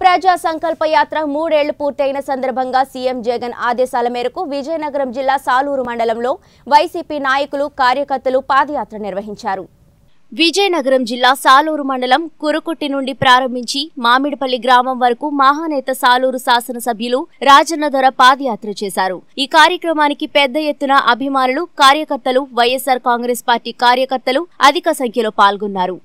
ప్రజా సంకల్ప యాత్ర మూడేళ్లు పూర్తయిన సందర్భంగా సీఎం జగన్ ఆదేశాల మేరకు విజయనగరం జిల్లా సాలూరు మండలంలో వైసీపీ నాయకులు కార్యకర్తలు పాదయాత్ర నిర్వహించారు విజయనగరం జిల్లా సాలూరు మండలం కురుకుట్టి నుండి ప్రారంభించి మామిడిపల్లి గ్రామం వరకు మహానేత సాలూరు శాసనసభ్యులు రాజన్నధర పాదయాత్ర చేశారు ఈ కార్యక్రమానికి పెద్ద ఎత్తున అభిమానులు కార్యకర్తలు వైఎస్సార్ కాంగ్రెస్ పార్టీ కార్యకర్తలు అధిక సంఖ్యలో పాల్గొన్నారు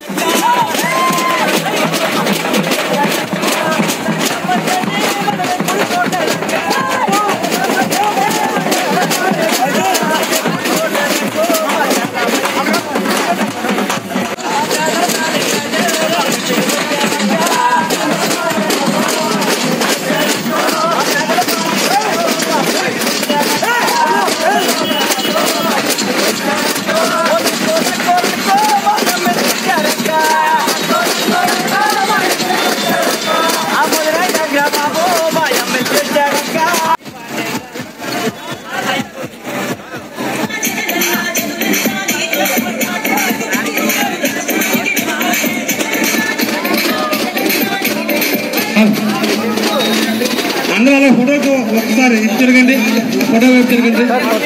అందరూ అలా ఫోటోకి ఒకసారి ఇటు తిరగండి ఫోటో వైపు తిరగండి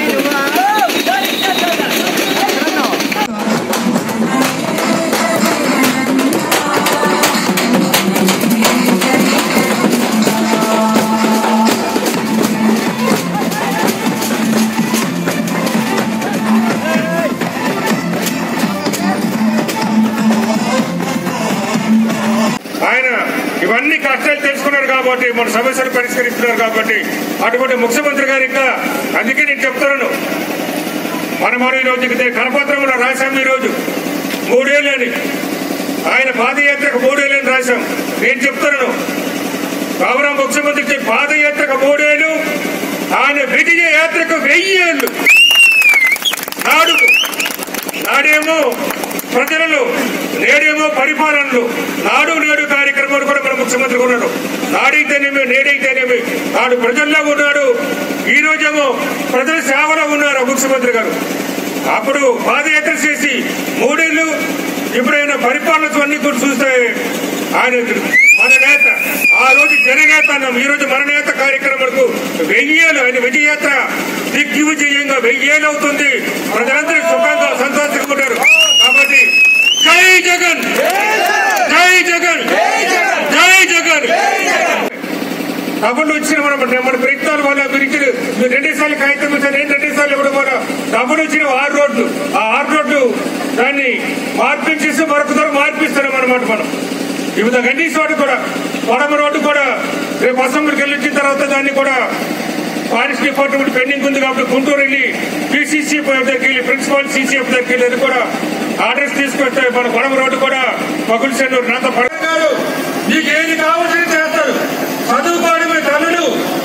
ఆయన ఇవన్నీ కష్టాలు తెలుసుకున్నారు కాబట్టి మన సమస్యలు పరిష్కరిస్తున్నారు కాబట్టి అటువంటి ముఖ్యమంత్రి గారు ఇంకా అందుకే నేను చెప్తున్నాను మనం మనం ఈరోజు దిగితే కనపత్రంలో రాశాం ఈరోజు మూడేళ్ళని ఆయన పాదయాత్రకు మూడేళ్ళని రాశాం నేను చెప్తున్నాను కావున ముఖ్యమంత్రి చెప్పి పాదయాత్రకు మూడేళ్ళు ఆయన విజయ యాత్రకు వెయ్యి ఏళ్ళు నాడు నాడేమో ప్రజలను నేడేమో పరిపాలనలు నాడు నేడు కార్యక్రమాలు కూడా మన ముఖ్యమంత్రి ఉన్నాడు నాడైతేనేమి నేడైతేనేమి నాడు ప్రజల్లో ఉన్నాడు ఈ రోజేమో ప్రజల సేవలో ఉన్నారు ఆ ముఖ్యమంత్రి గారు అప్పుడు పాదయాత్ర చేసి మూడేళ్లు ఎప్పుడైనా పరిపాలన అన్ని కూడా చూస్తే ఆయన మన నేత ఆ రోజు జననేత అన్నాం ఈ రోజు మన నేత కార్యక్రమాలకు వెయ్యేలు ఆయన విజయయాత్ర దిగ్విజయంగా వెయ్యేలు అవుతుంది ప్రజలందరూ సుఖంగా సంతోషంగా ఉంటారు కాబట్టి జై జగన్ జై జగన్ జై జగన్ డబ్బులు వచ్చిన మన మన ప్రయత్నాల వల్ల మీరు ఇచ్చిన మీరు రెండేసార్లు కాగితం ఇచ్చారు నేను రెండేసార్లు ఇవ్వడం వల్ల డబ్బులు వచ్చిన ఆరు రోడ్లు ఆ ఆరు రోడ్లు దాన్ని మార్పించేసి మరొక దూరం మార్పిస్తున్నాం అనమాట మనం వివిధ గండీస్ వాటి కూడా పొడమ రోడ్డు కూడా రేపు అసెంబ్లీకి వెళ్ళి వచ్చిన తర్వాత దాన్ని కూడా ఫారెస్ట్ డిపార్ట్మెంట్ పెండింగ్ ఉంది కాబట్టి గుంటూరు వెళ్ళి పిసిసి దగ్గరికి వెళ్ళి ప్రిన్సిపాల్ సీసీఎఫ్ దగ్గరికి వెళ్ళి అది కూడా ఆర్డర్స్ తీసుకొస్తే మన పొడమ రోడ్డు కూడా పగులు చెన్నూరు నాతో పడ- గారు మీకు ఏది కావాల్సింది చేస్తారు చదువుకోవడమే తల్లులు